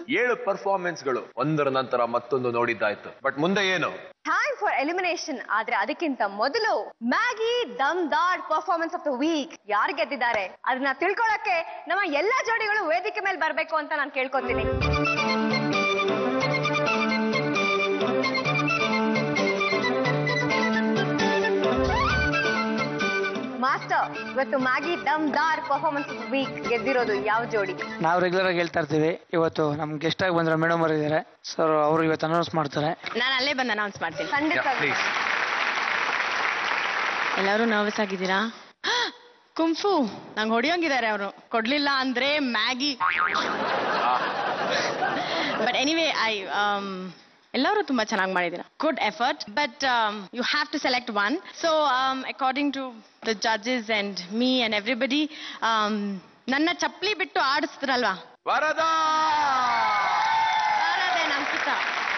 ಏಳು ಪರ್ಫಾರ್ಮೆನ್ಸ್ಗಳು ಒಂದರ ನಂತರ ಮತ್ತೊಂದು ನೋಡಿದ್ದಾಯ್ತು ಬಟ್ ಮುಂದೆ ಏನು ಟೈಮ್ ಫಾರ್ ಎಲಿಮಿನೇಷನ್ ಆದ್ರೆ ಅದಕ್ಕಿಂತ ಮೊದಲು Maggi Dum Daar performance of the week ಯಾರು ಗೆದ್ದಿದ್ದಾರೆ ಅದನ್ನ ತಿಳ್ಕೊಳಕ್ಕೆ ನಮ್ಮ ಎಲ್ಲಾ ಜೋಡಿಗಳು ವೇದಿಕೆ ಮೇಲೆ ಬರ್ಬೇಕು ಅಂತ ನಾನು ಕೇಳ್ಕೊತೀನಿ ಮಾಸ್ಟರ್ ಇವತ್ತು Maggi Dum Daar performance of week ಗೆದ್ದಿರೋದು ಯಾವ ಜೋಡಿ ನಾವು ರೆಗ್ಯುಲರ್ ಆಗಿ ಹೇಳ್ತಾ ಇರ್ತೀವಿ ಇವತ್ತು ನಮ್ ಗೆಸ್ಟ್ ಆಗಿ ಬಂದ್ರೆ ಮೇಡಮ್ ಅವರು ಇದ್ದಾರೆ ಸರ್ ಅವರು ಇವತ್ತು ಅನೌನ್ಸ್ ಮಾಡ್ತಾರೆ ನಾನು ಅಲ್ಲೇ ಬಂದು ಅನೌನ್ಸ್ ಮಾಡ್ತೀನಿ ಖಂಡಿತ ಪ್ಲೀಸ್ ಎಲ್ಲರೂ ನರ್ವಸ್ ಆಗಿದ್ದೀರಾ ಕುಂಫು ನಂಗೆ ಹೊಡಿಯೋಂಗಿದ್ದಾರೆ ಅವರು ಕೊಡ್ಲಿಲ್ಲ ಅಂದ್ರೆ ಮ್ಯಾಗಿ ಬಟ್ ಎನಿವೇ ಐ ಎಲ್ಲರೂ ತುಂಬಾ ಚೆನ್ನಾಗಿ ಮಾಡಿದ್ದೀರಾ good effort but you have to select one so according to the judges and me and everybody ನನ್ನ ಚಪ್ಪಲಿ ಬಿಟ್ಟು ಆಡಿಸ್ತಿರಲ್ವಾ ವರದಾ ಬಾರದೆ Ankita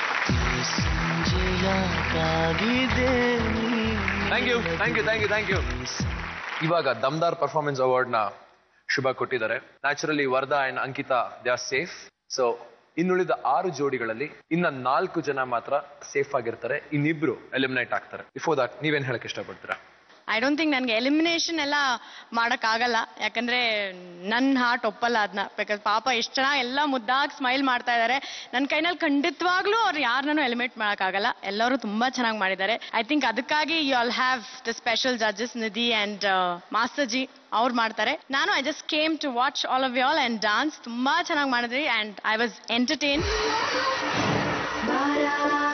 thank you thank you thank you thank you ಇವಾಗ ದಮ್ದಾರ್ ಪರ್ಫಾರ್ಮೆನ್ಸ್ ಅವಾರ್ಡ್ ನ ಶುಭ ಕೊಟ್ಟಿದ್ದಾರೆ naturally Vardha and Ankita they are safe so ಇನ್ನುಳಿದ ಆರು ಜೋಡಿಗಳಲ್ಲಿ ಇನ್ನ ನಾಲ್ಕು ಜನ ಮಾತ್ರ ಸೇಫ್ ಆಗಿರ್ತಾರೆ ಇನ್ನಿಬ್ರು ಎಲಿಮಿನೇಟ್ ಆಗ್ತಾರೆ ಬಿಫೋರ್ ದಟ್ ನೀವೇನ್ ಹೇಳಕ್ ಇಷ್ಟಪಡ್ತೀರಾ ಐ ಡೋಂಟ್ ಥಿಂಕ್ ನನಗೆ ಎಲಿಮಿನೇಷನ್ ಎಲ್ಲ ಆಗಲ್ಲ ಯಾಕಂದ್ರೆ ನನ್ನ ಹಾರ್ಟ್ ಒಪ್ಪಲ್ಲ ಅದನ್ನ ಬಿಕಾಸ್ ಪಾಪ ಎಷ್ಟು ಚೆನ್ನಾಗಿ ಎಲ್ಲ ಮುದ್ದಾಗಿ ಸ್ಮೈಲ್ ಮಾಡ್ತಾ ಇದ್ದಾರೆ ನನ್ನ ಕೈನಲ್ಲಿ ಖಂಡಿತವಾಗ್ಲೂ ಅವ್ರು ಯಾರನ್ನೂ ಎಲಿಮಿನೇಟ್ ಮಾಡೋಕ್ಕಾಗಲ್ಲ ಎಲ್ಲರೂ ತುಂಬಾ ಚೆನ್ನಾಗಿ ಮಾಡಿದ್ದಾರೆ ಐ ಥಿಂಕ್ ಅದಕ್ಕಾಗಿ you all have the special judges Nidhi and master ji ಅವ್ರು ಮಾಡ್ತಾರೆ ನಾನು I just came to watch all of all and dance ತುಂಬಾ ಚೆನ್ನಾಗಿ ಮಾಡಿದ್ರಿ ಅಂಡ್ ಐ ವಾಸ್ ಎಂಟರ್ಟೈನ್ ಬಾರ